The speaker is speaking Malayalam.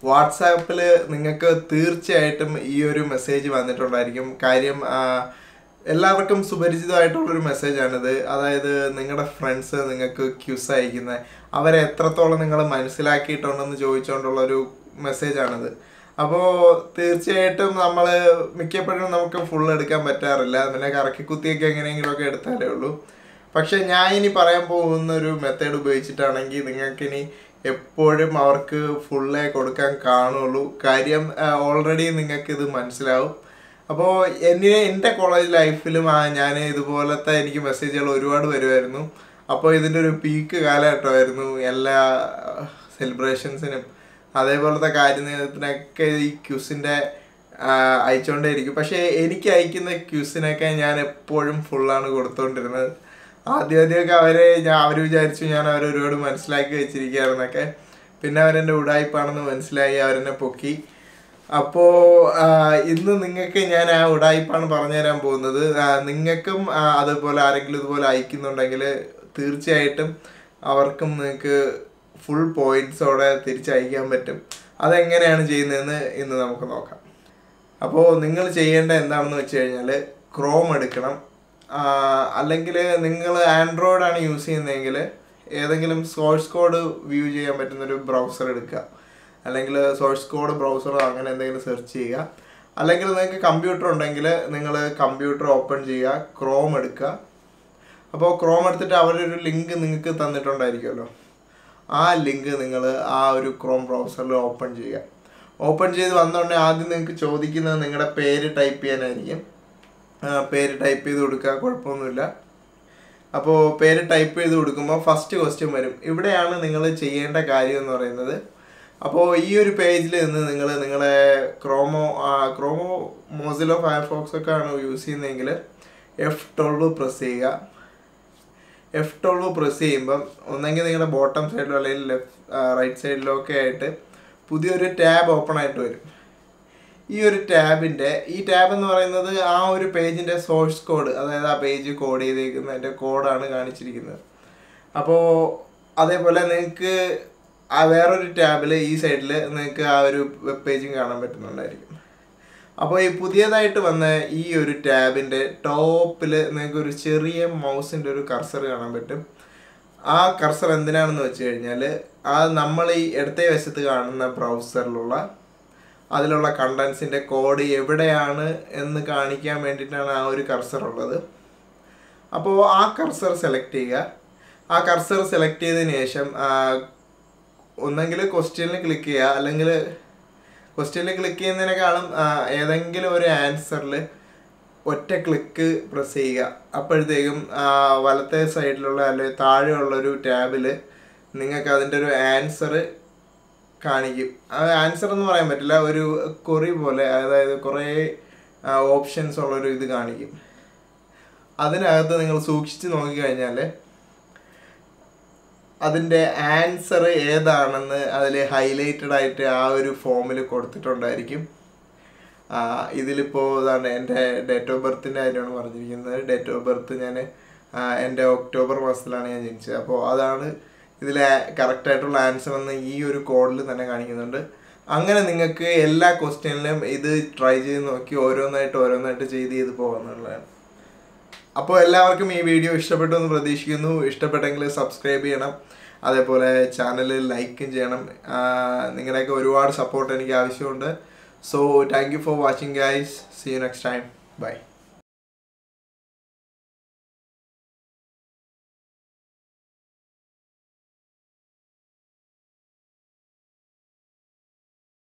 വാട്സാപ്പിൽ നിങ്ങൾക്ക് തീർച്ചയായിട്ടും ഈ ഒരു മെസ്സേജ് വന്നിട്ടുണ്ടായിരിക്കും കാര്യം ആ, എല്ലാവർക്കും സുപരിചിതമായിട്ടുള്ളൊരു മെസ്സേജാണിത് അതായത് നിങ്ങളുടെ ഫ്രണ്ട്സ് നിങ്ങൾക്ക് ക്യൂസ് അയക്കുന്നത് അവരെ എത്രത്തോളം നിങ്ങൾ മനസ്സിലാക്കിയിട്ടുണ്ടെന്ന് ചോദിച്ചുകൊണ്ടുള്ള ഒരു മെസ്സേജാണിത് അപ്പോൾ തീർച്ചയായിട്ടും നമ്മൾ മിക്കപ്പോഴും നമുക്ക് ഫുൾ എടുക്കാൻ പറ്റാറില്ല പിന്നെ കറക്കി കുത്തിയൊക്കെ എങ്ങനെയെങ്കിലുമൊക്കെ എടുത്താലേ ഉള്ളൂ പക്ഷെ ഞാൻ ഇനി പറയാൻ പോകുന്ന ഒരു മെത്തേഡ് ഉപയോഗിച്ചിട്ടാണെങ്കിൽ നിങ്ങൾക്കിനി എപ്പോഴും അവർക്ക് ഫുള്ളേ കൊടുക്കാൻ കാണുള്ളൂ കാര്യം ഓൾറെഡി നിങ്ങൾക്ക് ഇത് മനസ്സിലാവും അപ്പോൾ എന്നെ എൻ്റെ കോളേജ് ലൈഫിലും ഞാൻ ഇതുപോലത്തെ എനിക്ക് മെസ്സേജുകൾ ഒരുപാട് വരുമായിരുന്നു അപ്പോൾ ഇതിൻ്റെ ഒരു പീക്ക് കാലഘട്ടമായിരുന്നു എല്ലാ സെലിബ്രേഷൻസിനും അതേപോലത്തെ കാര്യത്തിനൊക്കെ ഈ ക്യൂസിൻ്റെ അയച്ചുകൊണ്ടേയിരിക്കും പക്ഷേ എനിക്ക് അയക്കുന്ന ക്യൂസിനൊക്കെ ഞാൻ എപ്പോഴും ഫുള്ളാണ് കൊടുത്തുകൊണ്ടിരുന്നത് ആദ്യം ആദ്യമൊക്കെ അവരെ ഞാൻ അവർ വിചാരിച്ചു ഞാൻ അവരെ ഒരുപാട് മനസ്സിലാക്കി വെച്ചിരിക്കുകയാണെന്നൊക്കെ പിന്നെ അവരെൻ്റെ ഉടായ്പാണെന്ന് മനസ്സിലായി അവരെന്നെ പൊക്കി അപ്പോൾ ഇന്ന് നിങ്ങൾക്ക് ഞാൻ ആ ഉടായ്പാണ് പറഞ്ഞു തരാൻ പോകുന്നത് ആ, നിങ്ങൾക്കും ആ, അതുപോലെ ആരെങ്കിലും ഇതുപോലെ അയക്കുന്നുണ്ടെങ്കിൽ തീർച്ചയായിട്ടും അവർക്കും നിങ്ങൾക്ക് ഫുൾ പോയിന്റ്സോടെ തിരിച്ചയക്കാൻ പറ്റും അതെങ്ങനെയാണ് ചെയ്യുന്നതെന്ന് ഇന്ന് നമുക്ക് നോക്കാം അപ്പോൾ നിങ്ങൾ ചെയ്യേണ്ട എന്താണെന്ന് വെച്ച് കഴിഞ്ഞാൽ ക്രോം എടുക്കണം അല്ലെങ്കിൽ നിങ്ങൾ ആൻഡ്രോയിഡ് ആണ് യൂസ് ചെയ്യുന്നതെങ്കിൽ ഏതെങ്കിലും സോഴ്സ് കോഡ് വ്യൂ ചെയ്യാൻ പറ്റുന്ന ഒരു ബ്രൗസർ എടുക്കുക അല്ലെങ്കിൽ സോഴ്സ് കോഡ് ബ്രൗസറോ അങ്ങനെ എന്തെങ്കിലും സെർച്ച് ചെയ്യുക അല്ലെങ്കിൽ നിങ്ങൾക്ക് കമ്പ്യൂട്ടർ ഉണ്ടെങ്കിൽ നിങ്ങൾ കമ്പ്യൂട്ടർ ഓപ്പൺ ചെയ്യുക ക്രോം എടുക്കുക അപ്പോൾ ക്രോം എടുത്തിട്ട് അവരൊരു ലിങ്ക് നിങ്ങൾക്ക് തന്നിട്ടുണ്ടായിരിക്കുമല്ലോ ആ ലിങ്ക് നിങ്ങൾ ആ ഒരു ക്രോം ബ്രൗസറിൽ ഓപ്പൺ ചെയ്യുക ഓപ്പൺ ചെയ്ത് വന്നോടനെ ആദ്യം നിങ്ങൾക്ക് ചോദിക്കുന്നത് നിങ്ങളുടെ പേര് ടൈപ്പ് ചെയ്യാനായിരിക്കും ആ, പേര് ടൈപ്പ് ചെയ്ത് കൊടുക്കുക കുഴപ്പമൊന്നുമില്ല അപ്പോൾ പേര് ടൈപ്പ് ചെയ്ത് കൊടുക്കുമ്പോൾ ഫസ്റ്റ് ക്വസ്റ്റ്യൻ വരും ഇവിടെയാണ് നിങ്ങൾ ചെയ്യേണ്ട കാര്യം എന്ന് പറയുന്നത് അപ്പോൾ ഈ ഒരു പേജിൽ നിന്ന് നിങ്ങൾ നിങ്ങളെ ക്രോമോ ക്രോമോ മോസിലോ ഫയർഫോക്സ് ഒക്കെ ആണ് യൂസ് ചെയ്യുന്നതെങ്കിൽ എഫ് ട്വൽവ് പ്രസ് ചെയ്യുക എഫ് ട്വൽവ് പ്രസ് ചെയ്യുമ്പം ഒന്നെങ്കിൽ നിങ്ങളുടെ ബോട്ടം സൈഡിലോ അല്ലെങ്കിൽ ലെഫ്റ്റ് റൈറ്റ് സൈഡിലോ ഒക്കെ ആയിട്ട് പുതിയൊരു ടാബ് ഓപ്പൺ ആയിട്ട് വരും ഈ ഒരു ടാബിൻ്റെ ഈ ടാബ് എന്ന് പറയുന്നത് ആ ഒരു പേജിൻ്റെ സോഴ്സ് കോഡ് അതായത് ആ പേജ് കോഡ് ചെയ്തേക്കുന്നതിൻ്റെ കോഡാണ് കാണിച്ചിരിക്കുന്നത് അപ്പോൾ അതേപോലെ നിങ്ങൾക്ക് ആ വേറൊരു ടാബിൽ ഈ സൈഡിൽ നിങ്ങൾക്ക് ആ ഒരു വെബ് പേജും കാണാൻ പറ്റുന്നുണ്ടായിരിക്കും അപ്പോൾ ഈ പുതിയതായിട്ട് വന്ന ഈ ഒരു ടാബിൻ്റെ ടോപ്പിൽ നിങ്ങൾക്ക് ഒരു ചെറിയ മൗസിൻ്റെ ഒരു കർസർ കാണാൻ പറ്റും ആ കർസർ എന്തിനാണെന്ന് വെച്ച് കഴിഞ്ഞാൽ ആ നമ്മൾ ഈ ഇടത്തെ വശത്ത് കാണുന്ന ബ്രൗസറിലുള്ള അതിലുള്ള കണ്ടൻസിൻ്റെ കോഡ് എവിടെയാണ് എന്ന് കാണിക്കാൻ വേണ്ടിയിട്ടാണ് ആ ഒരു കർസർ ഉള്ളത് അപ്പോൾ ആ കർസർ സെലക്ട് ചെയ്യുക ആ കർസർ സെലക്ട് ചെയ്തതിന് ശേഷം ഒന്നെങ്കിൽ ക്വസ്റ്റ്യനിൽ ക്ലിക്ക് ചെയ്യുക അല്ലെങ്കിൽ ക്വസ്റ്റ്യനിൽ ക്ലിക്ക് ചെയ്യുന്നതിനേക്കാളും ആ, ഏതെങ്കിലും ഒരു ആൻസറിൽ ഒറ്റ ക്ലിക്ക് പ്രസ് ചെയ്യുക അപ്പോഴത്തേക്കും ആ, വലത്തെ സൈഡിലുള്ള അല്ലെങ്കിൽ താഴെയുള്ള ഒരു ടാബിൽ നിങ്ങൾക്ക് അതിൻ്റെ ഒരു ആൻസർ കാണിക്കും ആ ആൻസർ എന്ന് പറയാൻ പറ്റില്ല ഒരു കൊറി പോലെ അതായത് കുറേ ഓപ്ഷൻസ് ഉള്ളൊരു ഇത് കാണിക്കും അതിനകത്ത് നിങ്ങൾ സൂക്ഷിച്ച് നോക്കിക്കഴിഞ്ഞാൽ അതിൻ്റെ ആൻസർ ഏതാണെന്ന് അതിൽ ഹൈലൈറ്റഡ് ആയിട്ട് ആ ഒരു ഫോമിൽ കൊടുത്തിട്ടുണ്ടായിരിക്കും ആ, ഇതിലിപ്പോൾ ഇതാണ് എൻ്റെ ഡേറ്റ് ഓഫ് ബർത്തിൻ്റെ കാര്യമാണ് പറഞ്ഞിരിക്കുന്നത് ഡേറ്റ് ഓഫ് ബർത്ത് ഞാൻ എൻ്റെ ഒക്ടോബർ മാസത്തിലാണ് ഞാൻ ജനിച്ചത് അപ്പോൾ അതാണ് ഇതിലെ കറക്റ്റായിട്ടുള്ള ആൻസർ എന്ന് ഈ ഒരു കോഡിൽ തന്നെ കാണിക്കുന്നുണ്ട് അങ്ങനെ നിങ്ങൾക്ക് എല്ലാ ക്വസ്റ്റ്യനിലും ഇത് ട്രൈ ചെയ്ത് നോക്കി ഓരോന്നായിട്ട് ഓരോന്നായിട്ട് ചെയ്ത് ചെയ്ത് പോകാന്നുള്ളതാണ് അപ്പോൾ എല്ലാവർക്കും ഈ വീഡിയോ ഇഷ്ടപ്പെട്ടു എന്ന് പ്രതീക്ഷിക്കുന്നു ഇഷ്ടപ്പെട്ടെങ്കിൽ സബ്സ്ക്രൈബ് ചെയ്യണം അതേപോലെ ചാനൽ ലൈക്കും ചെയ്യണം ആഹ് നിങ്ങളുടെയൊക്കെ ഒരുപാട് സപ്പോർട്ട് എനിക്ക് ആവശ്യമുണ്ട് so thank you for watching guys see you next time by